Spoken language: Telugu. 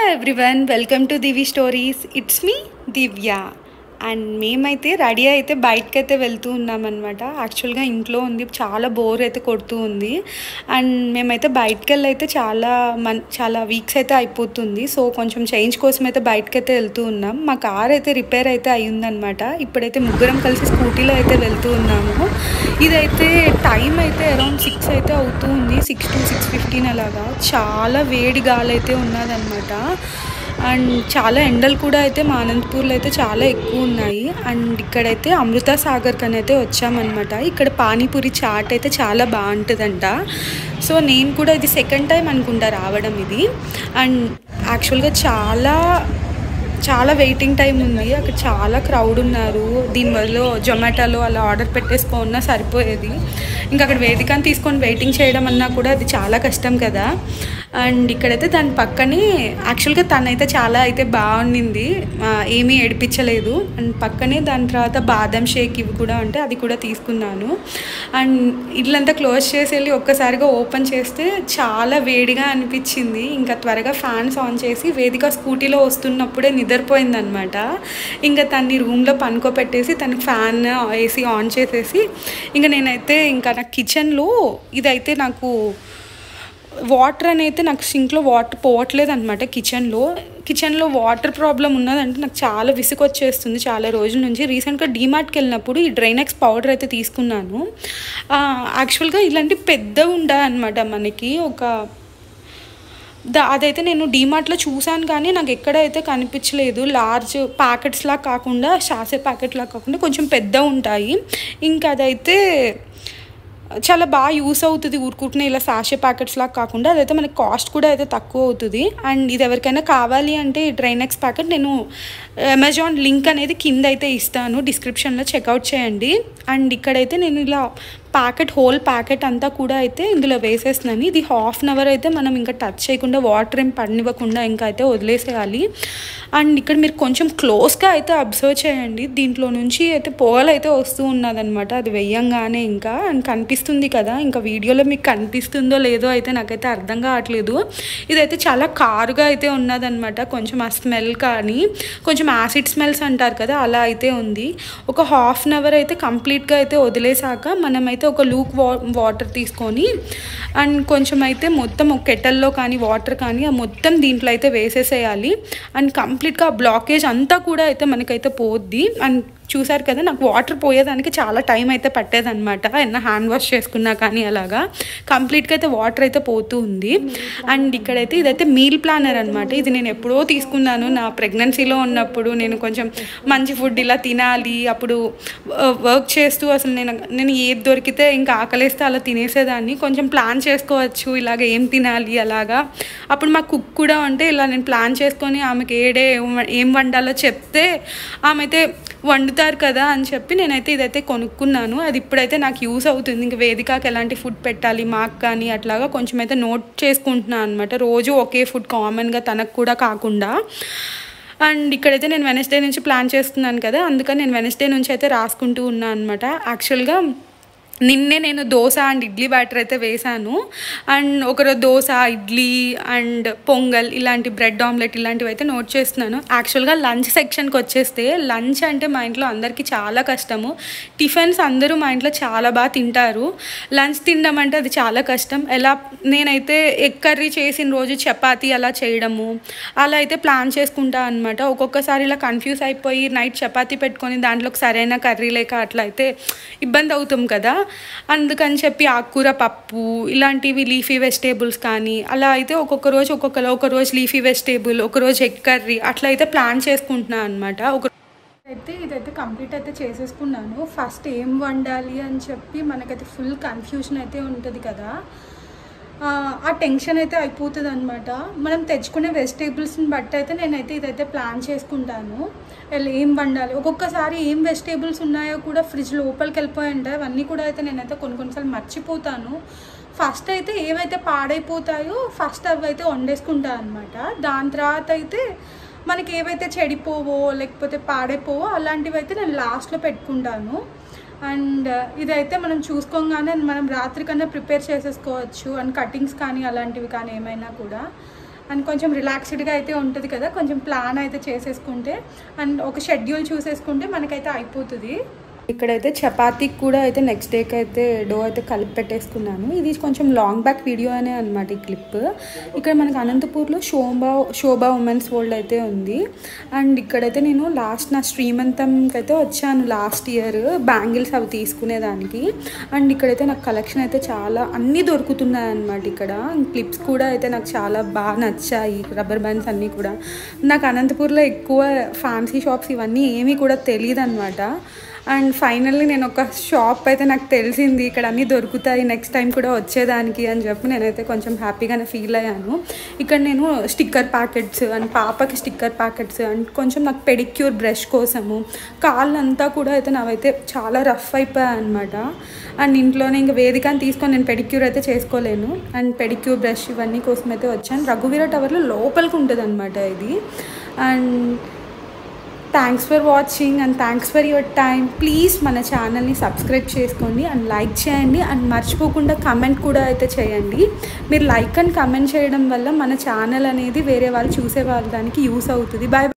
everyone welcome to Divi stories it's me Divya and మేమైతే రెడీ అయితే బయటకు అయితే వెళ్తూ ఉన్నామన్నమాట యాక్చువల్గా ఇంట్లో ఉంది చాలా బోర్ అయితే కొడుతూ ఉంది అండ్ మేమైతే బయటకు వెళ్ళి అయితే చాలా మన్ చాలా వీక్స్ అయితే అయిపోతుంది సో కొంచెం చేంజ్ కోసం అయితే బయటకు అయితే వెళ్తూ ఉన్నాం మా కార్ అయితే రిపేర్ అయితే అయ్యిందనమాట ఇప్పుడైతే ముగ్గురం కలిసి స్కూటీలో అయితే వెళ్తూ ఉన్నాము ఇదైతే టైం అయితే అరౌండ్ సిక్స్ అయితే అవుతూ ఉంది సిక్స్ టు సిక్స్ ఫిఫ్టీన్ అలాగా చాలా వేడి గాలి అయితే ఉన్నదన్నమాట అండ్ చాలా ఎండలు కూడా అయితే మా అనంతపూర్లో అయితే చాలా ఎక్కువ ఉన్నాయి అండ్ ఇక్కడైతే అమృత సాగర్ కని అయితే వచ్చామన్నమాట ఇక్కడ పానీపూరి చాట్ అయితే చాలా బాగుంటుందంట సో నేను కూడా ఇది సెకండ్ టైం అనుకుంటా రావడం ఇది అండ్ యాక్చువల్గా చాలా చాలా వెయిటింగ్ టైం ఉంది అక్కడ చాలా క్రౌడ్ ఉన్నారు దీని బదులు జొమాటోలో అలా ఆర్డర్ పెట్టేసుకున్నా సరిపోయేది ఇంకా అక్కడ వేదికని తీసుకొని వెయిటింగ్ చేయడం అన్నా కూడా అది చాలా కష్టం కదా అండ్ ఇక్కడైతే దాని పక్కనే యాక్చువల్గా తనైతే చాలా అయితే బాగుండింది ఆ, ఏమీ ఏడిపించలేదు అండ్ పక్కనే దాని తర్వాత బాదం షేక్ ఇవి కూడా ఉంటే అది కూడా తీసుకున్నాను అండ్ ఇల్లంతా క్లోజ్ చేసి వెళ్ళి ఒక్కసారిగా ఓపెన్ చేస్తే చాలా వేడిగా అనిపించింది ఇంకా త్వరగా ఫ్యాన్స్ ఆన్ చేసి వేదిక స్కూటీలో వస్తున్నప్పుడే నిద్రపోయిందనమాట ఇంకా తన్ని రూమ్లో పనుకోపెట్టేసి తనకి ఫ్యాన్ ఏసీ ఆన్ చేసేసి ఇంకా నేనైతే ఇంకా నా కిచెన్లో ఇదైతే నాకు వాటర్ అని అయితే నాకు సింక్లో వాటర్ పోవట్లేదు అనమాట కిచెన్లో కిచెన్లో వాటర్ ప్రాబ్లం ఉన్నదంటే నాకు చాలా విసుగు వచ్చేస్తుంది చాలా రోజుల నుంచి రీసెంట్గా డీమార్ట్కి వెళ్ళినప్పుడు ఈ డ్రైనెక్స్ పౌడర్ అయితే తీసుకున్నాను యాక్చువల్గా ఇలాంటి పెద్దగా ఉండాలన్నమాట మనకి ఒక దా అదైతే నేను డీమార్ట్లో చూసాను కానీ నాకు ఎక్కడైతే కనిపించలేదు లార్జ్ ప్యాకెట్స్లా కాకుండా షాసే ప్యాకెట్లా కాకుండా కొంచెం పెద్ద ఉంటాయి ఇంకా అదైతే చాలా బాగా యూస్ అవుతుంది ఊరుకుంటున్న ఇలా సాషే ప్యాకెట్స్ లాగా కాకుండా అదైతే మనకి కాస్ట్ కూడా అయితే తక్కువ అవుతుంది అండ్ ఇది ఎవరికైనా కావాలి అంటే ఈ డ్రైనెక్స్ ప్యాకెట్ నేను అమెజాన్ లింక్ అనేది కింద అయితే ఇస్తాను డిస్క్రిప్షన్లో చెక్అవుట్ చేయండి అండ్ ఇక్కడైతే నేను ఇలా ప్యాకెట్ హోల్ ప్యాకెట్ అంతా కూడా అయితే ఇందులో వేసేస్తున్నాను ఇది హాఫ్ అన్ అవర్ అయితే మనం ఇంకా టచ్ చేయకుండా వాటర్ ఏం పడినివ్వకుండా ఇంకా అయితే వదిలేసేయాలి అండ్ ఇక్కడ మీరు కొంచెం క్లోజ్గా అయితే అబ్జర్వ్ చేయండి దీంట్లో నుంచి అయితే పొగలు అయితే వస్తూ ఉన్నదనమాట అది వెయ్యంగానే ఇంకా అండ్ కనిపిస్తుంది కదా ఇంకా వీడియోలో మీకు కనిపిస్తుందో లేదో అయితే నాకైతే అర్థం కావట్లేదు ఇదైతే చాలా కారుగా అయితే ఉన్నదనమాట కొంచెం ఆ స్మెల్ కానీ కొంచెం యాసిడ్ స్మెల్స్ అంటారు కదా అలా అయితే ఉంది ఒక హాఫ్ అన్ అవర్ అయితే కంప్లీట్గా అయితే వదిలేసాక మనమైతే ఒక లూక్ వా వాటర్ తీసుకొని అండ్ కొంచెం అయితే మొత్తం ఒక కెటల్లో కానీ వాటర్ కానీ ఆ మొత్తం దీంట్లో అయితే వేసేసేయాలి అండ్ కంప్లీట్గా ఆ బ్లాకేజ్ అంతా కూడా అయితే మనకైతే పోద్ది అండ్ చూసారు కదా నాకు వాటర్ పోయేదానికి చాలా టైం అయితే పట్టేదన్నమాట ఏమన్నా హ్యాండ్ వాష్ చేసుకున్నా కానీ అలాగా కంప్లీట్గా అయితే వాటర్ అయితే పోతూ ఉంది అండ్ ఇక్కడైతే ఇదైతే మీల్ ప్లానర్ అనమాట ఇది నేను ఎప్పుడో తీసుకున్నాను నా ప్రెగ్నెన్సీలో ఉన్నప్పుడు నేను కొంచెం మంచి ఫుడ్ ఇలా తినాలి అప్పుడు వర్క్ చేస్తూ అసలు నేను నేను ఏది దొరికితే ఇంకా ఆకలేస్తే అలా తినేసేదాన్ని కొంచెం ప్లాన్ చేసుకోవచ్చు ఇలాగ ఏం తినాలి అలాగా అప్పుడు మా కుక్ కూడా ఉంటే ఇలా నేను ప్లాన్ చేసుకొని ఆమెకి ఏడే ఏం వండాలో చెప్తే ఆమె అయితే వండుతారు కదా అని చెప్పి నేనైతే ఇదైతే కొనుక్కున్నాను అది ఇప్పుడైతే నాకు యూస్ అవుతుంది ఇంక వేదికకి ఎలాంటి ఫుడ్ పెట్టాలి మాకు కానీ అట్లాగా కొంచెం అయితే నోట్ చేసుకుంటున్నాను అనమాట రోజు ఒకే ఫుడ్ కామన్గా తనకు కూడా కాకుండా అండ్ ఇక్కడైతే నేను వెనస్డే నుంచి ప్లాన్ చేస్తున్నాను కదా అందుకని నేను వెనస్డే నుంచి అయితే రాసుకుంటూ ఉన్నాను అనమాట యాక్చువల్గా నిన్నే నేను దోశ అండ్ ఇడ్లీ బ్యాటర్ అయితే వేశాను అండ్ ఒకరోజు దోశ ఇడ్లీ అండ్ పొంగల్ ఇలాంటి బ్రెడ్ ఆమ్లెట్ ఇలాంటివి అయితే నోట్ చేస్తున్నాను యాక్చువల్గా లంచ్ సెక్షన్కి వచ్చేస్తే లంచ్ అంటే మా ఇంట్లో అందరికీ చాలా కష్టము టిఫిన్స్ అందరూ మా ఇంట్లో చాలా బాగా తింటారు లంచ్ తినడం అంటే అది చాలా కష్టం ఎలా నేనైతే ఎగ్ కర్రీ చేసిన రోజు చపాతీ అలా చేయడము అలా అయితే ప్లాన్ చేసుకుంటా అనమాట ఒక్కొక్కసారి ఇలా కన్ఫ్యూజ్ అయిపోయి నైట్ చపాతీ పెట్టుకొని దాంట్లోకి సరైన కర్రీ లేక అట్లా అయితే ఇబ్బంది అవుతాం కదా అందుకని చెప్పి ఆకుకూర పప్పు ఇలాంటివి లీఫీ వెజిటేబుల్స్ కానీ అలా అయితే ఒక్కొక్క రోజు ఒక్కొక్క ఒక రోజు లీఫీ వెజిటేబుల్ ఒక రోజు ఎగ్ కర్రీ అట్లా అయితే ప్లాన్ చేసుకుంటున్నాను అనమాట ఒక అయితే ఇదైతే కంప్లీట్ అయితే చేసేసుకున్నాను ఫస్ట్ ఏం వండాలి అని చెప్పి మనకైతే ఫుల్ కన్ఫ్యూజన్ అయితే ఉంటుంది కదా ఆ, ఆ టెన్షన్ అయితే అయిపోతుంది అనమాట మనం తెచ్చుకునే వెజిటేబుల్స్ని బట్టి అయితే నేనైతే ఇదైతే ప్లాన్ చేసుకుంటాను వెళ్ళి ఏం వండాలి ఒక్కొక్కసారి ఏం వెజిటేబుల్స్ ఉన్నాయో కూడా ఫ్రిడ్జ్ లోపలికి వెళ్ళిపోయి ఉంటాయి అవన్నీ కూడా అయితే నేనైతే కొన్ని కొన్నిసార్లు మర్చిపోతాను ఫస్ట్ అయితే ఏవైతే పాడైపోతాయో ఫస్ట్ అవి అయితే వండేసుకుంటాను అనమాట దాని తర్వాత అయితే మనకి ఏవైతే చెడిపోవో లేకపోతే పాడైపోవో అలాంటివి అయితే నేను లాస్ట్లో పెట్టుకుంటాను అండ్ ఇదైతే మనం చూసుకోగానే మనం రాత్రి కన్నా ప్రిపేర్ చేసేసుకోవచ్చు అండ్ కటింగ్స్ కానీ అలాంటివి కానీ ఏమైనా కూడా అండ్ కొంచెం రిలాక్స్డ్గా అయితే ఉంటుంది కదా కొంచెం ప్లాన్ అయితే చేసేసుకుంటే అండ్ ఒక షెడ్యూల్ చూసేసుకుంటే మనకైతే అయిపోతుంది ఇక్కడైతే చపాతీకి కూడా అయితే నెక్స్ట్ డేకి అయితే డో అయితే కలిపి పెట్టేసుకున్నాను ఇది కొంచెం లాంగ్ బ్యాక్ వీడియో అనే అనమాట ఈ క్లిప్ ఇక్కడ మనకి అనంతపూర్లో శోభా శోభా ఉమెన్స్ వరల్డ్ అయితే ఉంది అండ్ ఇక్కడైతే నేను లాస్ట్ నా శ్రీమంతంకి అయితే వచ్చాను లాస్ట్ ఇయర్ బ్యాంగిల్స్ అవి తీసుకునేదానికి అండ్ ఇక్కడైతే నాకు కలెక్షన్ అయితే చాలా అన్నీ దొరుకుతున్నాయి అనమాట ఇక్కడ క్లిప్స్ కూడా అయితే నాకు చాలా బాగా నచ్చాయి రబ్బర్ బ్యాండ్స్ అన్నీ కూడా నాకు అనంతపూర్లో ఎక్కువ ఫ్యాన్సీ షాప్స్ ఇవన్నీ ఏమీ కూడా తెలియదు అనమాట అండ్ ఫైనల్లీ నేను ఒక షాప్ అయితే నాకు తెలిసింది ఇక్కడ అన్నీ దొరుకుతాయి నెక్స్ట్ టైం కూడా వచ్చేదానికి అని చెప్పి నేనైతే కొంచెం హ్యాపీగానే ఫీల్ అయ్యాను ఇక్కడ నేను స్టిక్కర్ ప్యాకెట్స్ అండ్ పాపకి స్టిక్కర్ ప్యాకెట్స్ అండ్ కొంచెం నాకు పెడిక్యూర్ బ్రష్ కోసము కాళ్ళంతా కూడా అయితే నావైతే చాలా రఫ్ అయిపోయాయి అనమాట అండ్ ఇంట్లోనే ఇంకా వేదికని తీసుకొని నేను పెడిక్యూర్ అయితే చేసుకోలేను అండ్ పెడిక్యూర్ బ్రష్ ఇవన్నీ కోసం అయితే వచ్చాను రఘువీర టవర్లో లోపలికి ఉంటుంది అనమాట ఇది and thanks for watching and thanks for your time please మన ఛానల్ని సబ్స్క్రైబ్ చేసుకోండి అండ్ లైక్ చేయండి అండ్ మర్చిపోకుండా కమెంట్ కూడా అయితే చేయండి మీరు లైక్ అండ్ కమెంట్ చేయడం వల్ల మన ఛానల్ అనేది వేరే వాళ్ళు చూసే వాళ్ళ దానికి యూస్ అవుతుంది బాయ్